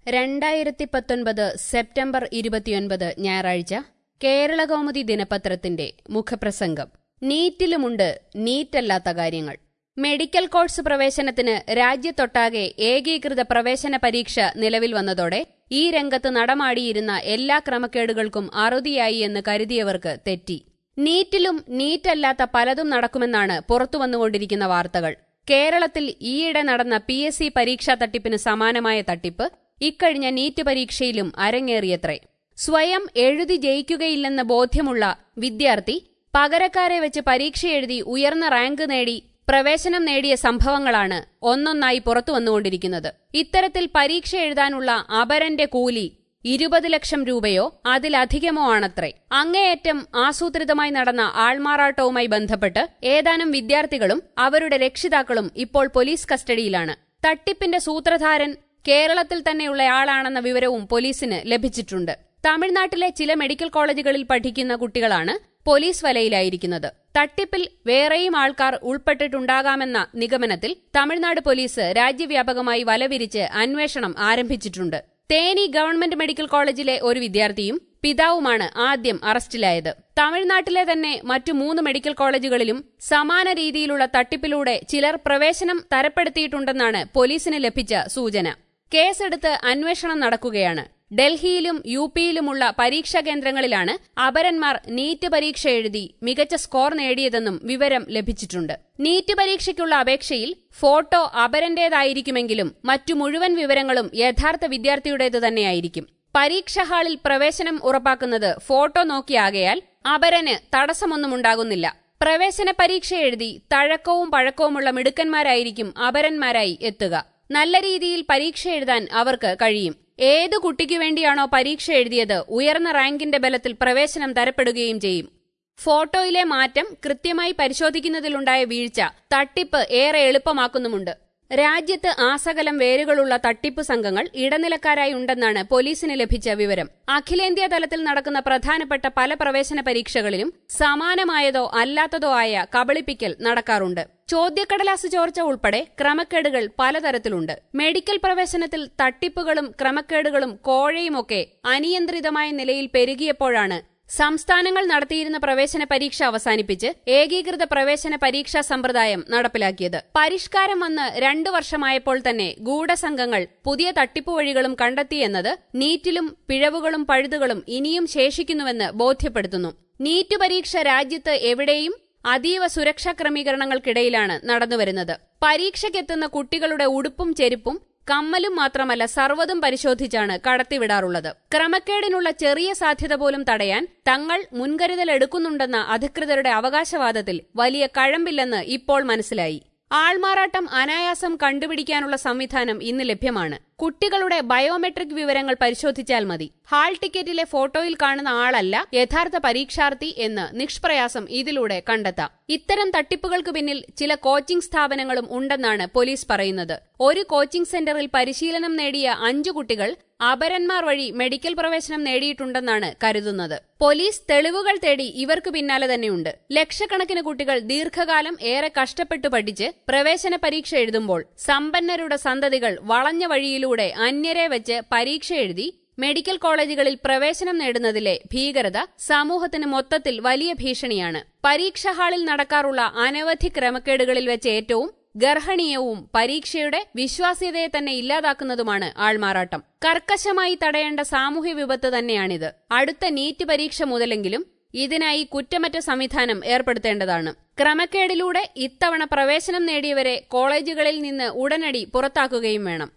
രണ്ടായിരത്തി പത്തൊൻപത് സെപ്റ്റംബർ ഇരുപത്തിയൊൻപത് ഞായറാഴ്ച കേരളകൗമുദി ദിനപത്രത്തിന്റെ മുഖപ്രസംഗം നീറ്റിലുമുണ്ട് നീറ്റല്ലാത്ത കാര്യങ്ങൾ മെഡിക്കൽ കോഴ്സ് പ്രവേശനത്തിന് രാജ്യത്തൊട്ടാകെ ഏകീകൃത പ്രവേശന പരീക്ഷ നിലവിൽ വന്നതോടെ ഈ രംഗത്ത് നടമാടിയിരുന്ന എല്ലാ ക്രമക്കേടുകൾക്കും അറുതിയായി എന്ന് കരുതിയവർക്ക് തെറ്റി നീറ്റിലും നീറ്റല്ലാത്ത പലതും നടക്കുമെന്നാണ് പുറത്തുവന്നുകൊണ്ടിരിക്കുന്ന വാർത്തകൾ കേരളത്തിൽ ഈയിടെ നടന്ന പി എസ് സി പരീക്ഷാ തട്ടിപ്പിന് സമാനമായ തട്ടിപ്പ് ഇക്കഴിഞ്ഞ നീറ്റ് പരീക്ഷയിലും അരങ്ങേറിയത്രേ സ്വയം എഴുതി ജയിക്കുകയില്ലെന്ന ബോധ്യമുള്ള വിദ്യാർത്ഥി പകരക്കാരെ വെച്ച് പരീക്ഷ എഴുതി ഉയർന്ന റാങ്ക് നേടി പ്രവേശനം നേടിയ സംഭവങ്ങളാണ് ഒന്നൊന്നായി പുറത്തു വന്നുകൊണ്ടിരിക്കുന്നത് ഇത്തരത്തിൽ പരീക്ഷ എഴുതാനുള്ള അപരന്റെ കൂലി ഇരുപത് ലക്ഷം രൂപയോ അതിലധികമോ ആണത്രേ അങ്ങേയറ്റം ആസൂത്രിതമായി നടന്ന ആൾമാറാട്ടവുമായി ബന്ധപ്പെട്ട് ഏതാനും വിദ്യാർത്ഥികളും അവരുടെ രക്ഷിതാക്കളും ഇപ്പോൾ പോലീസ് കസ്റ്റഡിയിലാണ് തട്ടിപ്പിന്റെ സൂത്രധാരൻ കേരളത്തിൽ തന്നെയുള്ളയാളാണെന്ന വിവരവും പോലീസിന് ലഭിച്ചിട്ടുണ്ട് തമിഴ്നാട്ടിലെ ചില മെഡിക്കൽ കോളേജുകളിൽ പഠിക്കുന്ന കുട്ടികളാണ് പോലീസ് വലയിലായിരിക്കുന്നത് തട്ടിപ്പിൽ വേറെയും ആൾക്കാർ ഉൾപ്പെട്ടിട്ടുണ്ടാകാമെന്ന നിഗമനത്തിൽ തമിഴ്നാട് പോലീസ് രാജ്യവ്യാപകമായി വലവിരിച്ച് അന്വേഷണം ആരംഭിച്ചിട്ടുണ്ട് തേനി ഗവൺമെന്റ് മെഡിക്കൽ കോളേജിലെ ഒരു വിദ്യാർത്ഥിയും പിതാവുമാണ് ആദ്യം അറസ്റ്റിലായത് തമിഴ്നാട്ടിലെ തന്നെ മറ്റു മൂന്ന് മെഡിക്കൽ കോളേജുകളിലും സമാന രീതിയിലുള്ള തട്ടിപ്പിലൂടെ ചിലർ പ്രവേശനം തരപ്പെടുത്തിയിട്ടുണ്ടെന്നാണ് പോലീസിന് ലഭിച്ച സൂചന കേസെടുത്ത് അന്വേഷണം നടക്കുകയാണ് ഡൽഹിയിലും യു പിയിലുമുള്ള പരീക്ഷാ കേന്ദ്രങ്ങളിലാണ് അപരന്മാർ നീറ്റ് പരീക്ഷ എഴുതി മികച്ച സ്കോർ നേടിയതെന്നും വിവരം ലഭിച്ചിട്ടുണ്ട് നീറ്റ് പരീക്ഷയ്ക്കുള്ള അപേക്ഷയിൽ ഫോട്ടോ അപരന്റേതായിരിക്കുമെങ്കിലും മറ്റു മുഴുവൻ വിവരങ്ങളും യഥാർത്ഥ വിദ്യാർത്ഥിയുടേത് തന്നെയായിരിക്കും പരീക്ഷാ ഹാളിൽ പ്രവേശനം ഉറപ്പാക്കുന്നത് ഫോട്ടോ നോക്കിയാകയാൽ അപരന് തടസ്സമൊന്നുമുണ്ടാകുന്നില്ല പ്രവേശന പരീക്ഷ എഴുതി തഴക്കവും പഴക്കവുമുള്ള മിടുക്കന്മാരായിരിക്കും അപരന്മാരായി എത്തുക നല്ല രീതിയിൽ പരീക്ഷ എഴുതാൻ അവർക്ക് കഴിയും ഏതു കുട്ടിക്കു വേണ്ടിയാണോ പരീക്ഷ എഴുതിയത് ഉയർന്ന റാങ്കിന്റെ ബലത്തിൽ പ്രവേശനം തരപ്പെടുകയും ചെയ്യും ഫോട്ടോയിലെ മാറ്റം കൃത്യമായി പരിശോധിക്കുന്നതിലുണ്ടായ വീഴ്ച തട്ടിപ്പ് ഏറെ എളുപ്പമാക്കുന്നുമുണ്ട് രാജ്യത്ത് ആസകലം വേരുകളുള്ള തട്ടിപ്പ് സംഘങ്ങൾ ഇടനിലക്കാരായി ഉണ്ടെന്നാണ് പോലീസിന് ലഭിച്ച വിവരം അഖിലേന്ത്യാ തലത്തിൽ നടക്കുന്ന പ്രധാനപ്പെട്ട പല പ്രവേശന പരീക്ഷകളിലും സമാനമായതോ അല്ലാത്തതോ ആയ കബളിപ്പിക്കൽ നടക്കാറുണ്ട് ചോദ്യക്കടലാസ് ചോർച്ച ഉൾപ്പെടെ ക്രമക്കേടുകൾ പലതരത്തിലുണ്ട് മെഡിക്കൽ പ്രവേശനത്തിൽ തട്ടിപ്പുകളും ക്രമക്കേടുകളും കോഴയുമൊക്കെ അനിയന്ത്രിതമായ നിലയിൽ പെരുകിയപ്പോഴാണ് സംസ്ഥാനങ്ങൾ നടത്തിയിരുന്ന പ്രവേശന പരീക്ഷ അവസാനിപ്പിച്ച് ഏകീകൃത പ്രവേശന പരീക്ഷാ സമ്പ്രദായം നടപ്പിലാക്കിയത് പരിഷ്കാരം വന്ന് രണ്ടു വർഷമായപ്പോൾ തന്നെ ഗൂഢസംഘങ്ങൾ പുതിയ തട്ടിപ്പു വഴികളും കണ്ടെത്തിയെന്നത് നീറ്റിലും പിഴവുകളും പഴുതുകളും ഇനിയും ശേഷിക്കുന്നുവെന്ന് ബോധ്യപ്പെടുത്തുന്നു നീറ്റ് പരീക്ഷ രാജ്യത്ത് എവിടെയും അതീവ സുരക്ഷാ ക്രമീകരണങ്ങൾക്കിടയിലാണ് നടന്നുവരുന്നത് പരീക്ഷയ്ക്കെത്തുന്ന കുട്ടികളുടെ ഉടുപ്പും ചെരുപ്പും കമ്മലും മാത്രമല്ല സർവ്വതും പരിശോധിച്ചാണ് കടത്തിവിടാറുള്ളത് ക്രമക്കേടിനുള്ള ചെറിയ സാധ്യത പോലും തടയാൻ തങ്ങൾ മുൻകരുതൽ എടുക്കുന്നുണ്ടെന്ന അധികൃതരുടെ അവകാശവാദത്തിൽ വലിയ കഴമ്പില്ലെന്ന് ഇപ്പോൾ മനസ്സിലായി ആൾമാറാട്ടം അനായാസം കണ്ടുപിടിക്കാനുള്ള സംവിധാനം ഇന്ന് ലഭ്യമാണ് കുട്ടികളുടെ ബയോമെട്രിക് വിവരങ്ങൾ പരിശോധിച്ചാൽ മതി ഹാൾ ടിക്കറ്റിലെ ഫോട്ടോയിൽ കാണുന്ന ആളല്ല യഥാർത്ഥ പരീക്ഷാർത്ഥി എന്ന് നിഷ്പ്രയാസം ഇതിലൂടെ കണ്ടെത്താം ഇത്തരം തട്ടിപ്പുകൾക്ക് പിന്നിൽ ചില കോച്ചിംഗ് സ്ഥാപനങ്ങളും ഉണ്ടെന്നാണ് പോലീസ് പറയുന്നത് ഒരു കോച്ചിംഗ് സെന്ററിൽ പരിശീലനം നേടിയ അഞ്ചു കുട്ടികൾ അപരന്മാർ വഴി മെഡിക്കൽ പ്രവേശനം നേടിയിട്ടുണ്ടെന്നാണ് കരുതുന്നത് പോലീസ് തെളിവുകൾ തേടി ഇവർക്ക് പിന്നാലെ തന്നെയുണ്ട് ലക്ഷക്കണക്കിന് കുട്ടികൾ ദീർഘകാലം ഏറെ കഷ്ടപ്പെട്ടു പഠിച്ച് പ്രവേശന പരീക്ഷ എഴുതുമ്പോൾ സമ്പന്നരുടെ സന്തതികൾ വളഞ്ഞ വഴിയിലൂടെ അന്യരെ വെച്ച് പരീക്ഷ എഴുതി മെഡിക്കൽ കോളേജുകളിൽ പ്രവേശനം നേടുന്നതിലെ ഭീകരത സമൂഹത്തിന് മൊത്തത്തിൽ വലിയ ഭീഷണിയാണ് പരീക്ഷാ ഹാളിൽ നടക്കാറുള്ള അനവധി ക്രമക്കേടുകളിൽ വെച്ച് ഏറ്റവും ഗർഹണീയവും പരീക്ഷയുടെ വിശ്വാസ്യതയെ തന്നെ ഇല്ലാതാക്കുന്നതുമാണ് ആൾമാറാട്ടം കർക്കശമായി തടയേണ്ട സാമൂഹ്യ വിപത്ത് തന്നെയാണിത് അടുത്ത നീറ്റ് പരീക്ഷ മുതലെങ്കിലും ഇതിനായി കുറ്റമറ്റ സംവിധാനം ഏർപ്പെടുത്തേണ്ടതാണ് ക്രമക്കേടിലൂടെ ഇത്തവണ പ്രവേശനം നേടിയവരെ കോളേജുകളിൽ നിന്ന് ഉടനടി പുറത്താക്കുകയും വേണം